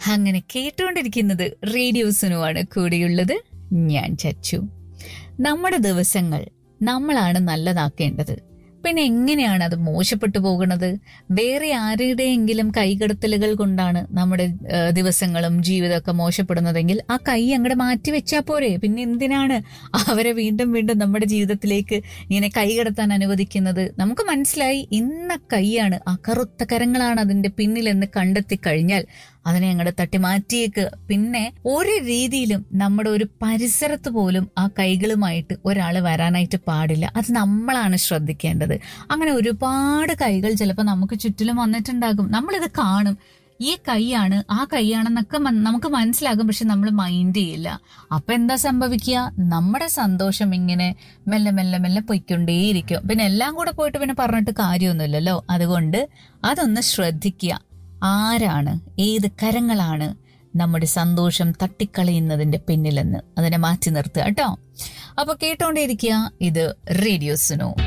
അങ്ങനെ കേട്ടുകൊണ്ടിരിക്കുന്നത് റേഡിയോസിനുമാണ് കൂടെയുള്ളത് ഞാൻ ചച്ചു നമ്മുടെ ദിവസങ്ങൾ നമ്മളാണ് നല്ലതാക്കേണ്ടത് പിന്നെ എങ്ങനെയാണ് അത് മോശപ്പെട്ടു പോകുന്നത് വേറെ ആരുടെയെങ്കിലും കൈകടത്തലുകൾ കൊണ്ടാണ് നമ്മുടെ ആ, ദിവസങ്ങളും ജീവിതമൊക്കെ മോശപ്പെടുന്നതെങ്കിൽ ആ കൈ അങ്ങോട്ട് മാറ്റി വെച്ചാൽ പോരെ പിന്നെ എന്തിനാണ് അവരെ വീണ്ടും വീണ്ടും നമ്മുടെ ജീവിതത്തിലേക്ക് ഇങ്ങനെ കൈകടത്താൻ അനുവദിക്കുന്നത് നമുക്ക് മനസ്സിലായി ഇന്ന കൈയാണ് ആ കറുത്ത കരങ്ങളാണ് അതിന്റെ പിന്നിലെന്ന് കണ്ടെത്തി കഴിഞ്ഞാൽ അതിനെ അങ്ങോട്ട് തട്ടി മാറ്റിയേക്ക് പിന്നെ ഒരു രീതിയിലും നമ്മുടെ ഒരു പരിസരത്ത് പോലും ആ കൈകളുമായിട്ട് ഒരാൾ വരാനായിട്ട് പാടില്ല അത് നമ്മളാണ് ശ്രദ്ധിക്കേണ്ടത് അങ്ങനെ ഒരുപാട് കൈകൾ ചിലപ്പോൾ നമുക്ക് ചുറ്റിലും വന്നിട്ടുണ്ടാകും നമ്മളിത് കാണും ഈ കൈയാണ് ആ കൈയാണെന്നൊക്കെ മൻ- നമുക്ക് മനസ്സിലാകും പക്ഷെ നമ്മൾ മൈൻഡ് ചെയ്യില്ല അപ്പൊ എന്താ സംഭവിക്കുക നമ്മുടെ സന്തോഷം ഇങ്ങനെ മെല്ലെ മെല്ലെ മെല്ലെ പൊയ്ക്കൊണ്ടേയിരിക്കും പിന്നെ എല്ലാം കൂടെ പോയിട്ട് പിന്നെ പറഞ്ഞിട്ട് കാര്യമൊന്നുമില്ലല്ലോ അതുകൊണ്ട് അതൊന്ന് ശ്രദ്ധിക്കുക ആരാണ് ഏത് കരങ്ങളാണ് നമ്മുടെ സന്തോഷം തട്ടിക്കളയുന്നതിന്റെ പിന്നിലെന്ന് അതിനെ മാറ്റി നിർത്തുക കേട്ടോ അപ്പൊ കേട്ടോണ്ടേയിരിക്കുക ഇത് റേഡിയോ സുനോ